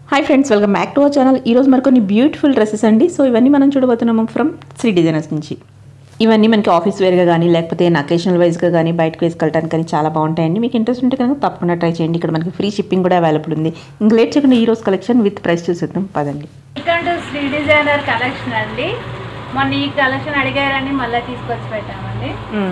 Hi friends welcome back to our channel ఈరోజు మరికొన్ని beautiful dresses అండి సో ఇవన్నీ మనం చూడబోతున్నాము ఫ్రమ్ శ్రీ డిజైనర్స్ నుంచి ఇవన్నీ మనకి ఆఫీస్ వేర్గా కానీ లేకపోతే అకేషనల్ వైజ్గా కానీ బయటకు వేసుకెళ్ళడానికి కానీ చాలా బాగుంటాయండి మీకు ఇంట్రెస్ట్ ఉంటే కనుక తప్పకుండా ట్రై చేయండి ఇక్కడ మనకి ఫ్రీ షిప్పింగ్ కూడా అవైలబుల్ ఉంది ఇంక లేట్ చేయకుండా ఈ రోజు కలెక్షన్ విత్ ప్రైస్ చూసేద్దాం పదండి welcome to Sri designer collection అండి మొన్న ఈ కలెక్షన్ అడిగారని మళ్ళీ తీసుకొచ్చి పెట్టామండి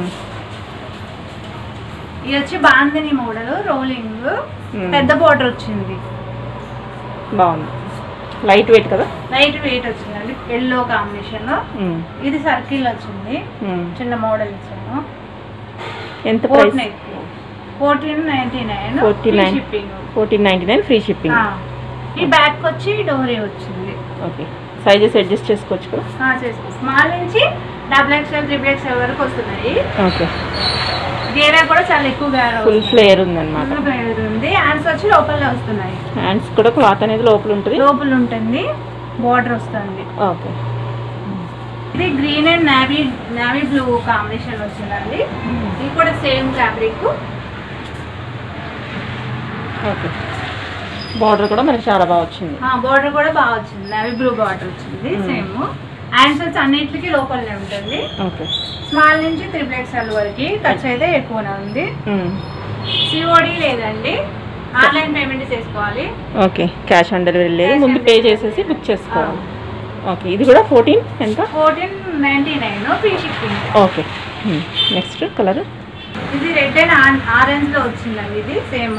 ఇది వచ్చి బాందిని మోడల్ రోలింగ్ పెద్ద బోర్డర్ వచ్చింది బాగుంది లైట్ వెయిట్ కదా లైట్ వెయిట్ వచ్చిందండి ఎల్లో కాంబినేషన్ లో ఇది సర్కిల్ వచ్చింది చిన్న మోడల్ ఇచ్చాను ఎంత quote price neck fourteen ninety nine 49. Shipping fourteen ninety nine free shipping ఈ బ్యాక్ వచ్చి డోరీ వచ్చింది ఓకే సైజెస్ అడ్జస్ట్ చేసుకోవచ్చు కదా చేసుకో స్మాల్ నుంచి డబుల్ ఎక్స్ఎల్ త్రిబుల్ ఎక్స్ఎల్ వరకు వస్తున్నాయి ఓకే గేరా కూడా చాలా ఎక్కువగా ఫుల్ ఫ్లేయర్ ఉందన్నమాట ఫుల్ బయట ఉంది హ్యాండ్స్ వచ్చి లోపల వస్తున్నాయి హ్యాండ్స్ కూడా క్లాత్ అనేది లోపల ఉంటుంది లోపల ఉంటుంది బార్డర్ వస్తుంది ఓకే ఇది green and navy navy blue combination వచ్చిందండి ఇది కూడా సేమ్ ఫ్యాబ్రిక్ ఓకే బార్డర్ కూడా మనకి చాలా బాగా వచ్చింది బార్డర్ కూడా బాగా వచ్చింది నావీ బ్లూ బార్డర్ వచ్చింది Hmm. సేమ్ హ్యాండ్స్ వచ్చి అన్నిటికీ లోపలనే ఉంటుంది ఓకే స్మాల్ నుంచి త్రిబుల్ ఎక్స్ఎల్ వరకు ఖర్చు అయితే ఎక్కువనే ఉంది సిఓడి లేదండి ఆన్లైన్ పేమెంట్ చేసుకోవాలి ఓకే క్యాష్ ఆన్ డెలివరీ లేదు Cash ముందు on పే delivery. చేసేసి బుక్ చేసుకోవాలి ఓకే ఇది కూడా ఫోర్టీన్ ఎంత fourteen ninety nine free shipping okay next colour ఇది రెడ్ అండ్ ఆరెంజ్ లో వచ్చిందండి ఇది సేమ్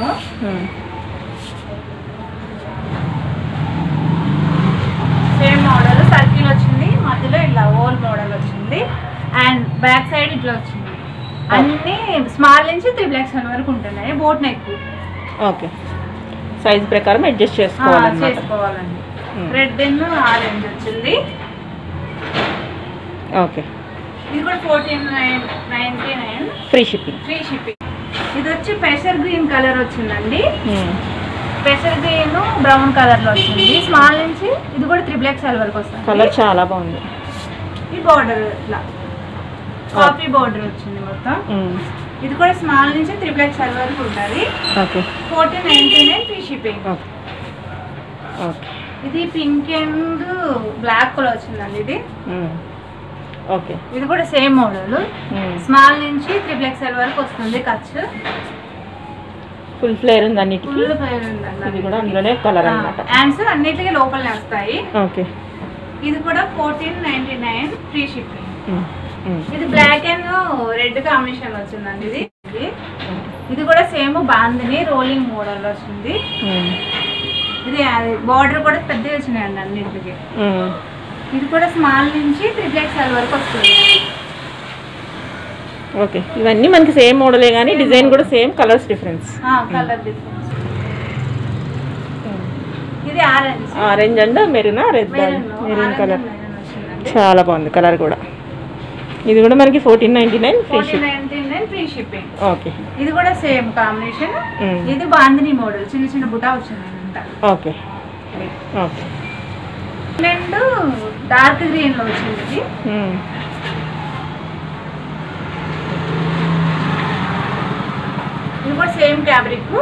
సేమ్ మోడల్ సర్కిల్ వచ్చింది మధ్యలో ఇట్లా ఓల్ మోడల్ వచ్చింది అండ్ బ్యాక్ సైడ్ ఇట్లా వచ్చింది అన్ని స్మాల్ నుంచి త్రీ బ్లాక్స్ వరకు ఉంటున్నాయి బోట్ నెక్ ఓకే సైజ్ ప్రకారం అడ్జస్ట్ చేసుకోవాలన్నమాట చేసుకోవాలండి Hmm. రెడ్ అండ్ ఆరెంజ్ వచ్చింది ఓకే ఇది కూడా fourteen nine ninety nine free shipping free shipping ఇది వచ్చి పెసర్ గ్రీన్ కలర్ వచ్చిందండి పెసర్ గ్రీన్ బ్రౌన్ కలర్ లో వచ్చింది స్మాల్ నుంచి ఇది కూడా త్రిబుల్ ఎక్స్ఎల్ వరకు వస్తుంది కలర్ చాలా బాగుంది ఈ బార్డర్ ఇట్లా కాపీ బార్డర్ వచ్చింది మొత్తం ఇది కూడా స్మాల్ నుంచి త్రిబుల్ ఎక్స్ఎల్ వరకు ఉంటుంది okay fourteen ninety nine free shipping okay okay ఇది పింక్ అండ్ బ్లాక్ కలర్ వచ్చిందండి ఇది ఓకే ఇది కూడా సేమ్ మోడల్ స్మాల్ నుంచి త్రిబుల్ ఎక్స్ఎల్ వరకు వస్తుంది ఖర్చు ఫుల్ ఫ్లేర్ ఉంది అన్నిటికీ ఫుల్ ఫైర్ ఉందండి ఇది కూడా అందులోనే కలర్ అన్నమాట హ్యాండ్స్ అన్నిటికీ లోపలనే వస్తాయి ఓకే ఇది కూడా fourteen ninety nine free shipping ఇది బ్లాక్ అండ్ రెడ్ కాంబినేషన్ వచ్చిందండి ఇది ఇది. ఇది కూడా సేమ్ బాందిని రోలింగ్ మోడల్ వచ్చింది ఇది బార్డర్ కూడా పెద్దగా వచ్చినాయండి అన్నింటికి ఇది కూడా స్మాల్ నుంచి త్రిబుల్ ఎక్స్ఎల్ వరకు వస్తుంది ఓకే ఇవన్నీ మనకి సేమ్ మోడలే కానీ డిజైన్ కూడా same colours difference colour difference ఇది ఆరెంజ్ ఆరెంజ్ అండ్ మెరూనా రెడ్ మెరూన్ కలర్ చాలా బాగుంది కలర్ కూడా ఇది కూడా మనకి fourteen ninety nine free fourteen ship ninety nine free shipping okay ఇది కూడా సేమ్ కాంబినేషన్ Mm. ఇది బాందిని మోడల్ చిన్న చిన్న బుటా వచ్చింది అంతా okay okay and dark green లో వచ్చింది ఇది ఇది కూడా సేమ్ ఫ్యాబ్రిక్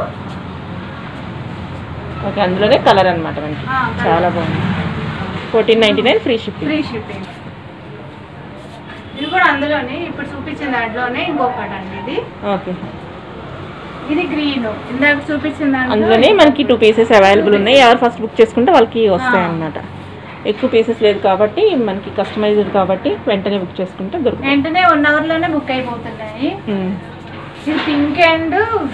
ఓకే అందులోనే కలర్ అనమాట మనకి ఆ, colour. చాలా బాగుంది fourteen ninety nine free shipping free shipping ఇది కూడా అందులోనే ఇప్పుడు చూపించిన దాంట్లోనే ఇంకొకటి అండి ఇది ఓకే ఇది గ్రీన్ ఇందాక చూపించిన దాంట్లో అందులోనే మనకి టూ పీసెస్ అవైలబుల్ ఉన్నాయి ఎవరు ఫస్ట్ బుక్ చేసుకుంటే వాళ్ళకి వస్తాయి ఆ. అన్నమాట ఎక్కువ పీసెస్ లేదు కాబట్టి మనకి కస్టమైజ్డ్ కాబట్టి వెంటనే బుక్ చేసుకుంటే దొరుకుతుంది వెంటనే వన్ అవర్ లోనే బుక్ అయిపోతున్నాయి మ్మ్. ఇది pink and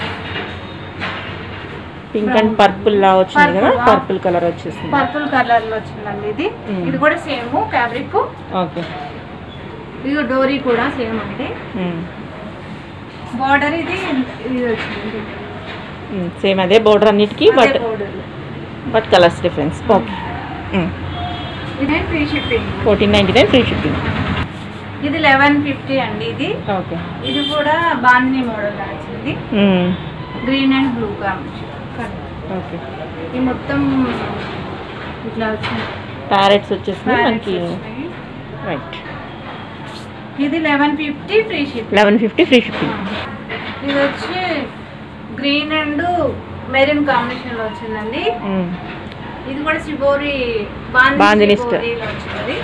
pink and purple లా వచ్చింది కదా Purple, ఆ. పర్పుల్ కలర్ వచ్చేసింది పర్పుల్ కలర్ లో వచ్చిందండి ఇది Mm. ఇది కూడా సేమ్ ఫ్యాబ్రిక్ ఓకే ఇది డోరీ కూడా సేమ్ అండి మ్మ్. బార్డర్ ఇది ఇది వచ్చింది మ్మ్. సేమ్ అదే బోర్డర్ అన్నిటికీ but border but colours difference okay ఇదే free shipping fourteen ninety nine free shipping ఇది లెవెన్ ఫిఫ్టీ అండి ఇది ఓకే ఇది కూడా బాందిని మోడల్ వచ్చింది green and blue combination okay ఇది మొత్తం ఇట్లా వచ్చింది ప్యారెట్స్ వచ్చేసింది మనకి Parrots వచ్చినాయి. రైట్ ఇది eleven fifty free ship eleven fifty free shipping ఇది వచ్చి గ్రీన్ అండ్ మెరూన్ కాంబినేషన్ లో వచ్చిందండి ఇది కూడా శిబోరి బాందిని బాందిని స్ట- శిబోరిలో వచ్చింది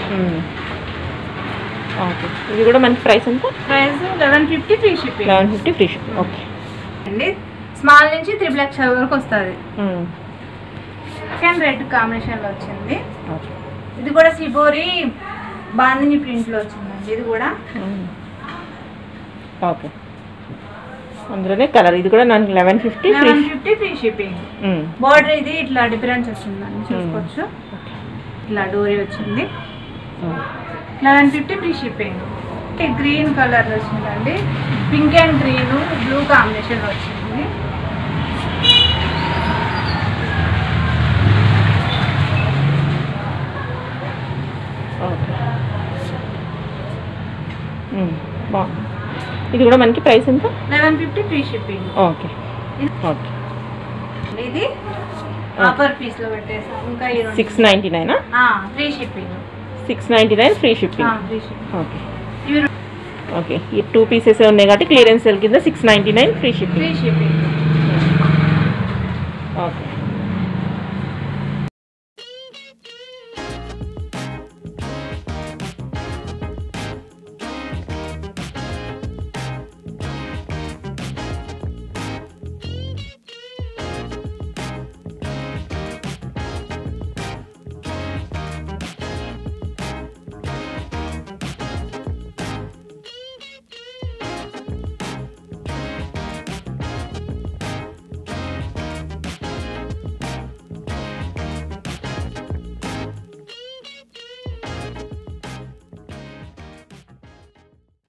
ఓకే ఇది కూడా మనకి ప్రైస్ ఎంత price eleven fifty free shipping eleven fifty free ship okay అండి స్మాల్ నుంచి త్రిబుల్ ఎక్స్ఎల్ వరకు వస్తుంది అండ్ రెడ్ కాంబినేషన్లో వచ్చింది ఓకే ఇది కూడా సిబోరి బాందిని ప్రింట్లో వచ్చిందండి ఇది కూడా ఓకే అందులోనే కలర్ ఇది కూడా నాకు eleven fifty free eleven fifty free shipping border ఇది ఇట్లా డిఫరెన్స్ వచ్చిందండి చూసుకోవచ్చు ఇట్లా డోరీ వచ్చింది eleven fifty free shipping green colour వచ్చిందండి pink and green blue combination వచ్చింది ఓకే బాగుంది ఇది కూడా మనకి ప్రైస్ ఎంత eleven fifty free shipping okay okay ఇది ఆఫర్ పీస్ లో పెట్టేసాం ఇంకా ఈ రెండు సిక్స్ నైంటీ నైనా free shipping six ninety nine free shipping free shipping okay ఇవి ఓకే ఈ టూ పీసెస్ ఉన్నాయి కాబట్టి క్లియరెన్స్ సేల్ కింద six ninety nine free shipping free shipping